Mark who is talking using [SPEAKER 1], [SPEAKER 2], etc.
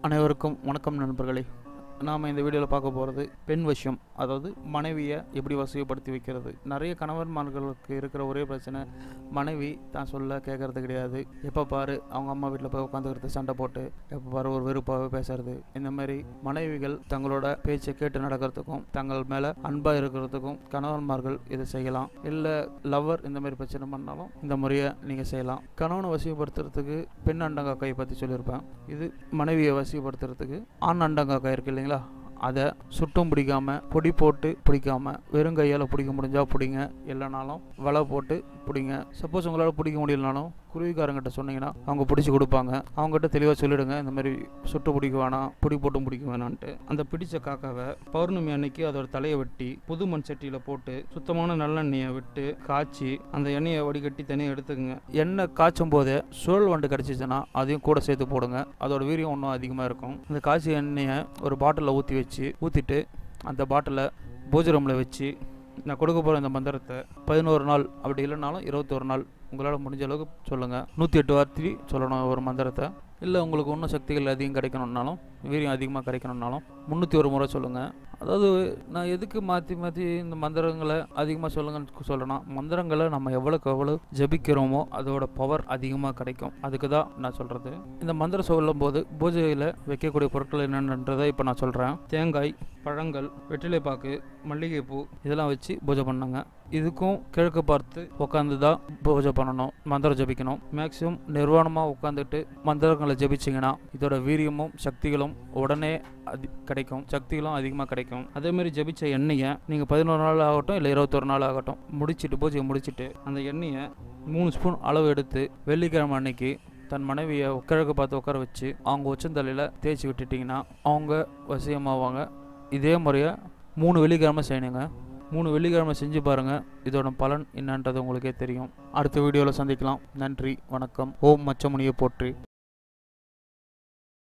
[SPEAKER 1] அனைவருக்கும் வணக்கம் நண்பர்களே நாம் இந்த வீடியோவில் பார்க்க போகிறது பெண் விஷயம் அதாவது மனைவியை எப்படி வசதிப்படுத்தி வைக்கிறது நிறைய கணவன்மார்களுக்கு இருக்கிற ஒரே பிரச்சனை மனைவி தான் சொல்ல கேட்கறது கிடையாது எப்போ பாரு அவங்க அம்மா வீட்டில் போய் உட்காந்துக்கிறது சண்டை போட்டு எப்போ பாரு ஒரு வெறுப்பாகவே பேசுறது இந்த மாதிரி மனைவிகள் தங்களோட பேச்சை கேட்டு நடக்கிறதுக்கும் தங்கள் மேலே அன்பாக இருக்கிறதுக்கும் கணவன்மார்கள் இதை செய்யலாம் இல்லை லவ்வர் இந்த மாதிரி பிரச்சனை பண்ணாலும் இந்த முறையை நீங்கள் செய்யலாம் கணவனை வசியப்படுத்துறதுக்கு பெண் அண்டங்காக்காயை பற்றி சொல்லியிருப்பேன் இது மனைவியை வசியப்படுத்துறதுக்கு ஆண் அண்டங்காக்காய் இருக்கு இல்லைங்களா அதை சுட்டும் பிடிக்காம பொடி போட்டு பிடிக்காம வெறும் கையால் பிடிக்க முடிஞ்சா பிடிங்க இல்லைனாலும் வலை போட்டு பிடிங்க சப்போஸ் உங்களால் பிடிக்க முடியலனாலும் குருவிக்காரங்கிட்ட சொன்னீங்கன்னா அவங்க பிடிச்சி கொடுப்பாங்க அவங்ககிட்ட தெளிவாக சொல்லிடுங்க இந்த மாதிரி சுட்டு பிடிக்க வேணாம் பிடி போட்டும் பிடிக்க வேணான்ட்டு அந்த பிடிச்ச காக்காவை பௌர்ணமி அன்னைக்கு அதோட தலையை வெட்டி புது மண் சட்டியில் போட்டு சுத்தமான நல்லெண்ணெயை விட்டு காய்ச்சி அந்த எண்ணெயை வடிகட்டி தனியாக எடுத்துக்கங்க எண்ணெய் காய்ச்சும் போதே சுழல் வண்டு கிடச்சிச்சுன்னா அதையும் கூட சேர்த்து போடுங்க அதோட வீரியம் இன்னும் அதிகமாக இருக்கும் இந்த காய்ச்சி எண்ணெயை ஒரு பாட்டிலில் ஊற்றி வச்சு ஊற்றிட்டு அந்த பாட்டிலை பூஜை ரூமில் வச்சு நான் கொடுக்க போகிற இந்த மந்திரத்தை பதினோரு நாள் அப்படி இல்லைனாலும் இருபத்தொரு நாள் உங்களால் முடிஞ்ச அளவுக்கு சொல்லுங்கள் நூற்றி எட்டு வார்த்தை சொல்லணும் ஒரு மந்திரத்தை இல்லை உங்களுக்கு இன்னும் சக்திகள் அதிகம் கிடைக்கணும்னாலும் வீரியம் அதிகமாக கிடைக்கணும்னாலும் முந்நூற்றி ஒரு முறை சொல்லுங்கள் அதாவது நான் எதுக்கு மாற்றி மாற்றி இந்த மந்திரங்களை அதிகமாக சொல்லுங்கன்னு சொல்லணும் மந்திரங்களை நம்ம எவ்வளோக்கு எவ்வளோ ஜபிக்கிறோமோ அதோட பவர் அதிகமாக கிடைக்கும் அதுக்கு தான் நான் சொல்கிறது இந்த மந்திரம் சொல்லும்போது பூஜையில் வைக்கக்கூடிய பொருட்கள் என்னென்னன்றதை இப்போ நான் சொல்கிறேன் தேங்காய் பழங்கள் வெற்றிலைப்பாக்கு மல்லிகைப்பூ இதெல்லாம் வச்சு பூஜை பண்ணாங்க இதுக்கும் கிழக்கு பார்த்து உட்காந்து தான் பூஜை பண்ணணும் மந்திரம் ஜபிக்கணும் மேக்ஸிமம் நிர்வாணமாக உட்காந்துட்டு மந்திரங்களை ஜபிச்சிங்கன்னா இதோட வீரியமும் சக்திகளும் உடனே அதி கிடைக்கும் சக்திகளும் அதிகமாக கிடைக்கும் அதேமாரி ஜபிச்ச எண்ணெயை நீங்கள் பதினோரு நாள் ஆகட்டும் இல்லை இருபத்தொரு நாள் ஆகட்டும் முடிச்சிட்டு பூஜையை முடிச்சிட்டு அந்த எண்ணெயை மூணு ஸ்பூன் அளவு எடுத்து வெள்ளிக்கிழமை அன்னைக்கு தன் மனைவியை கிழக்கு பார்த்து உட்கார வச்சு அவங்க உச்சந்தலையில் தேய்ச்சி விட்டுட்டிங்கன்னா அவங்க வசியமாவாங்க இதே முறையை மூணு வெள்ளிக்கிழமை செய்யணுங்க மூணு வெள்ளிக்கிழமை செஞ்சு பாருங்கள் இதோட பலன் என்னன்றது உங்களுக்கே தெரியும் அடுத்த வீடியோவில் சந்திக்கலாம் நன்றி வணக்கம் ஓம் மச்சமுனியை போற்றி